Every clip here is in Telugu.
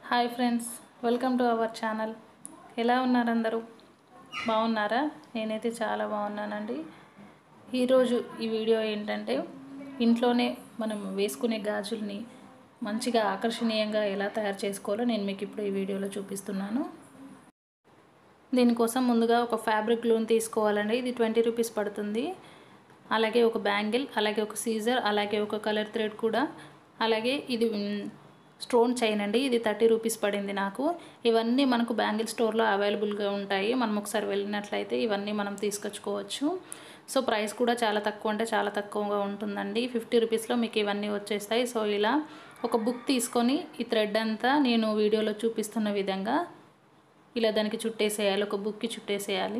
hi friends welcome to our channel ఎలా ఉన్నారు అందరూ బాగున్నారా నేనైతే చాలా బాగున్నానండి ఈరోజు ఈ వీడియో ఏంటంటే ఇంట్లోనే మనం వేసుకునే గాజుల్ని మంచిగా ఆకర్షణీయంగా ఎలా తయారు చేసుకోవాలో నేను మీకు ఇప్పుడు ఈ వీడియోలో చూపిస్తున్నాను దీనికోసం ముందుగా ఒక ఫ్యాబ్రిక్ గ్లూని తీసుకోవాలండి ఇది ట్వంటీ రూపీస్ పడుతుంది అలాగే ఒక బ్యాంగిల్ అలాగే ఒక సీజర్ అలాగే ఒక కలర్ థ్రెడ్ కూడా అలాగే ఇది మ్, స్టోన్ చైన్ అండి ఇది థర్టీ రూపీస్ పడింది నాకు ఇవన్నీ మనకు బ్యాంగిల్ స్టోర్లో అవైలబుల్గా ఉంటాయి మనం ఒకసారి వెళ్ళినట్లయితే ఇవన్నీ మనం తీసుకొచ్చుకోవచ్చు సో ప్రైస్ కూడా చాలా తక్కువ అంటే చాలా తక్కువగా ఉంటుందండి ఫిఫ్టీ రూపీస్లో మీకు ఇవన్నీ వచ్చేస్తాయి సో ఇలా ఒక బుక్ తీసుకొని ఈ థ్రెడ్ అంతా నేను వీడియోలో చూపిస్తున్న విధంగా ఇలా దానికి చుట్టేసేయాలి ఒక బుక్కి చుట్టేసేయాలి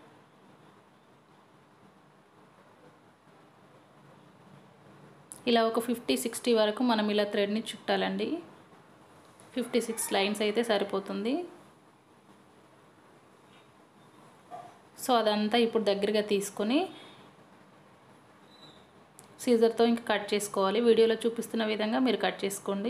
ఇలా ఒక ఫిఫ్టీ సిక్స్టీ వరకు మనం ఇలా థ్రెడ్ని చుట్టాలండి ఫిఫ్టీ సిక్స్ లైన్స్ అయితే సరిపోతుంది సో అదంతా ఇప్పుడు దగ్గరగా తీసుకొని సీజర్తో ఇంకా కట్ చేసుకోవాలి వీడియోలో చూపిస్తున్న విధంగా మీరు కట్ చేసుకోండి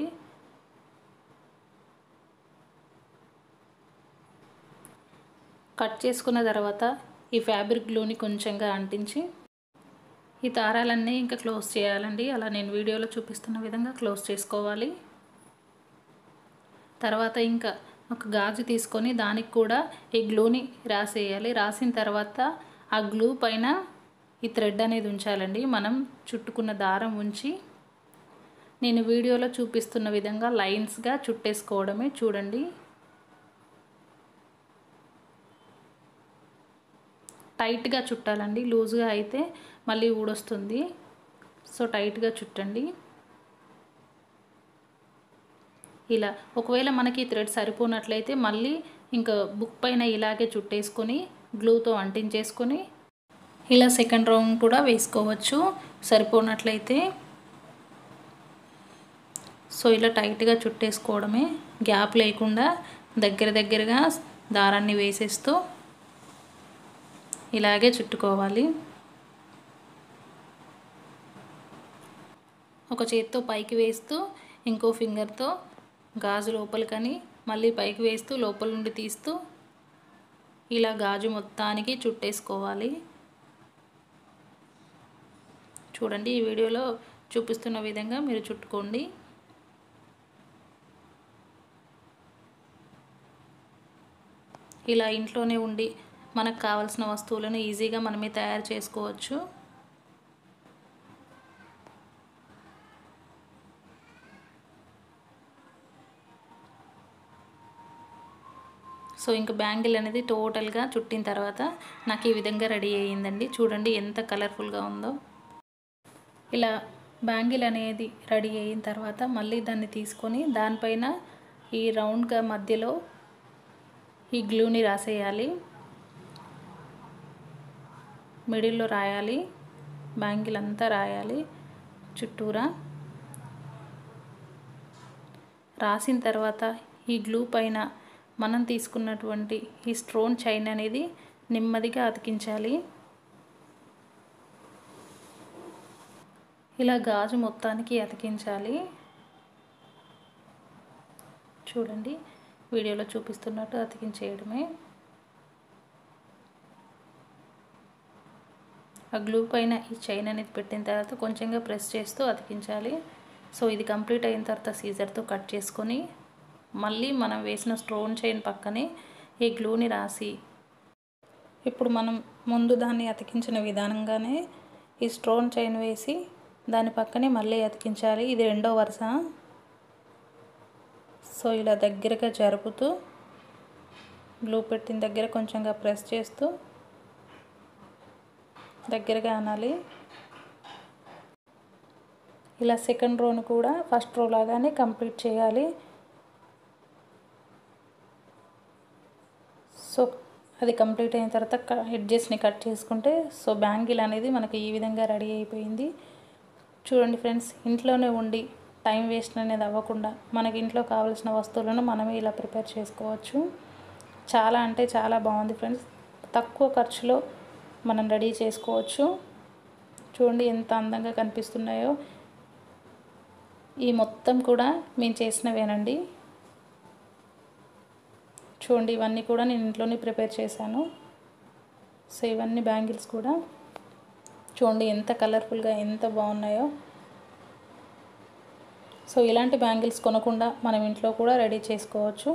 కట్ చేసుకున్న తర్వాత ఈ ఫ్యాబ్రిక్ గ్లూని కొంచెంగా అంటించి ఈ దారాలన్నీ ఇంకా క్లోజ్ చేయాలండి అలా నేను వీడియోలో చూపిస్తున్న విధంగా క్లోజ్ చేసుకోవాలి తర్వాత ఇంకా ఒక గాజు తీసుకొని దానికి కూడా ఈ గ్లూని రాసేయాలి రాసిన తర్వాత ఆ గ్లూ పైన ఈ థ్రెడ్ అనేది ఉంచాలండి మనం చుట్టుకున్న దారం ఉంచి నేను వీడియోలో చూపిస్తున్న విధంగా లైన్స్గా చుట్టేసుకోవడమే చూడండి టైట్గా చుట్టాలండి లూజ్గా అయితే మళ్ళీ ఊడొస్తుంది సో టైట్గా చుట్టండి ఇలా ఒకవేళ మనకి థ్రెడ్ సరిపోనట్లయితే మళ్ళీ ఇంకా బుక్ పైన ఇలాగే చుట్టేసుకొని గ్లూతో అంటించేసుకొని ఇలా సెకండ్ రౌండ్ కూడా వేసుకోవచ్చు సరిపోనట్లయితే సో ఇలా టైట్గా చుట్టేసుకోవడమే గ్యాప్ లేకుండా దగ్గర దగ్గరగా దారాన్ని వేసేస్తూ ఇలాగే చుట్టుకోవాలి ఒక చేత్తో పైకి వేస్తూ ఇంకో ఫింగర్తో గాజు లోపలికని మళ్ళీ పైకి వేస్తూ లోపల నుండి తీస్తూ ఇలా గాజు మొత్తానికి చుట్టేసుకోవాలి చూడండి ఈ వీడియోలో చూపిస్తున్న విధంగా మీరు చుట్టుకోండి ఇలా ఇంట్లోనే ఉండి మనకు కావాల్సిన వస్తువులను ఈజీగా మనమే తయారు చేసుకోవచ్చు సో ఇంకా బ్యాంగిల్ అనేది టోటల్గా చుట్టిన తర్వాత నాకు ఈ విధంగా రెడీ అయ్యిందండి చూడండి ఎంత కలర్ఫుల్గా ఉందో ఇలా బ్యాంగిల్ అనేది రెడీ అయిన తర్వాత మళ్ళీ దాన్ని తీసుకొని దానిపైన ఈ రౌండ్గా మధ్యలో ఈ గ్లూని రాసేయాలి మిడిల్లో రాయాలి బ్యాంగిల్ అంతా రాయాలి చుట్టూరా రాసిన తర్వాత ఈ గ్లూ పైన మనం తీసుకున్నటువంటి ఈ స్ట్రోన్ చైన్ అనేది నెమ్మదిగా అతికించాలి ఇలా గాజు మొత్తానికి అతికించాలి చూడండి వీడియోలో చూపిస్తున్నట్టు అతికించేయడమే ఆ గ్లూ పైన ఈ చైన్ అనేది పెట్టిన తర్వాత కొంచెంగా ప్రెస్ చేస్తూ అతికించాలి సో ఇది కంప్లీట్ అయిన తర్వాత సీజర్తో కట్ చేసుకొని మళ్ళీ మనం వేసిన స్టోన్ చైన్ పక్కనే ఈ గ్లూని రాసి ఇప్పుడు మనం ముందు దాన్ని అతికించిన విధానంగానే ఈ స్టోన్ చైన్ వేసి దాని పక్కనే మళ్ళీ అతికించాలి ఇది రెండో వరుస సో ఇలా దగ్గరగా జరుపుతూ గ్లూ పెట్టిన దగ్గర కొంచెంగా ప్రెస్ చేస్తూ దగ్గరగా అనాలి ఇలా సెకండ్ రోను కూడా ఫస్ట్ రో లాగానే కంప్లీట్ చేయాలి సో అది కంప్లీట్ అయిన తర్వాత ఎడ్జెస్ని కట్ చేసుకుంటే సో బ్యాంగిల్ అనేది మనకి ఈ విధంగా రెడీ అయిపోయింది చూడండి ఫ్రెండ్స్ ఇంట్లోనే ఉండి టైం వేస్ట్ అనేది అవ్వకుండా మనకి ఇంట్లో కావాల్సిన వస్తువులను మనమే ఇలా ప్రిపేర్ చేసుకోవచ్చు చాలా అంటే చాలా బాగుంది ఫ్రెండ్స్ తక్కువ ఖర్చులో మనం రెడీ చేసుకోవచ్చు చూడండి ఎంత అందంగా కనిపిస్తున్నాయో ఈ మొత్తం కూడా మేము చేసినవేనండి చూడండి ఇవన్నీ కూడా నేను ఇంట్లోనే ప్రిపేర్ చేశాను సో ఇవన్నీ బ్యాంగిల్స్ కూడా చూడండి ఎంత కలర్ఫుల్గా ఎంత బాగున్నాయో సో ఇలాంటి బ్యాంగిల్స్ కొనకుండా మనం ఇంట్లో కూడా రెడీ చేసుకోవచ్చు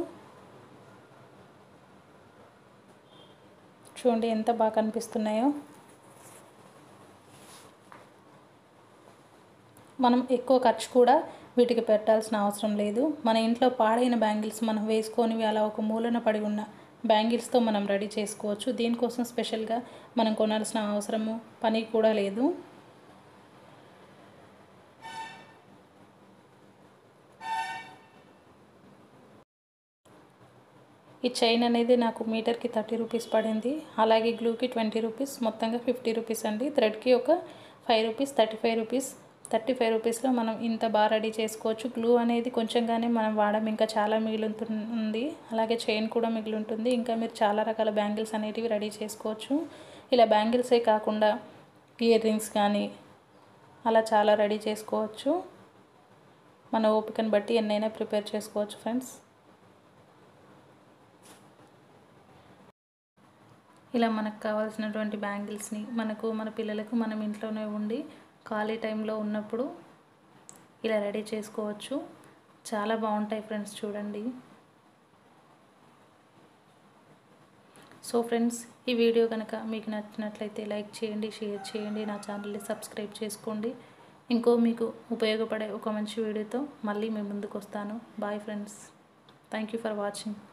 చూడండి ఎంత బాగా కనిపిస్తున్నాయో మనం ఎక్కువ ఖర్చు కూడా వీటికి పెట్టాల్సిన అవసరం లేదు మన ఇంట్లో పాడైన బ్యాంగిల్స్ మనం వేసుకొని అలా ఒక మూలన పడి ఉన్న బ్యాంగిల్స్తో మనం రెడీ చేసుకోవచ్చు దీనికోసం స్పెషల్గా మనం కొనాల్సిన అవసరము పని కూడా లేదు ఈ చైన్ అనేది నాకు మీటర్కి థర్టీ రూపీస్ పడింది అలాగే గ్లూకి ట్వంటీ రూపీస్ మొత్తంగా ఫిఫ్టీ రూపీస్ అండి థ్రెడ్కి ఒక five rupees thirty five rupees thirty five రూపీస్లో మనం ఇంత బాగా రెడీ చేసుకోవచ్చు గ్లూ అనేది కొంచెంగానే మనం వాడడం ఇంకా చాలా మిగులుతుంది అలాగే చైన్ కూడా మిగిలి ఉంటుంది ఇంకా మీరు చాలా రకాల బ్యాంగిల్స్ అనేటివి రెడీ చేసుకోవచ్చు ఇలా బ్యాంగిల్సే కాకుండా ఇయర్ రింగ్స్ కానీ అలా చాలా రెడీ చేసుకోవచ్చు మన ఓపికను బట్టి ఎన్నైనా ప్రిపేర్ చేసుకోవచ్చు ఫ్రెండ్స్ ఇలా మనకు కావాల్సినటువంటి బ్యాంగిల్స్ని మనకు మన పిల్లలకు మనం ఇంట్లోనే ఉండి ఖాళీ టైంలో ఉన్నప్పుడు ఇలా రెడీ చేసుకోవచ్చు చాలా బాగుంటాయి ఫ్రెండ్స్ చూడండి సో ఫ్రెండ్స్ ఈ వీడియో కనుక మీకు నచ్చినట్లయితే లైక్ చేయండి షేర్ చేయండి నా ఛానల్ని సబ్స్క్రైబ్ చేసుకోండి ఇంకో మీకు ఉపయోగపడే ఒక మంచి వీడియోతో మళ్ళీ మీ ముందుకు వస్తాను bye friends thank you for watching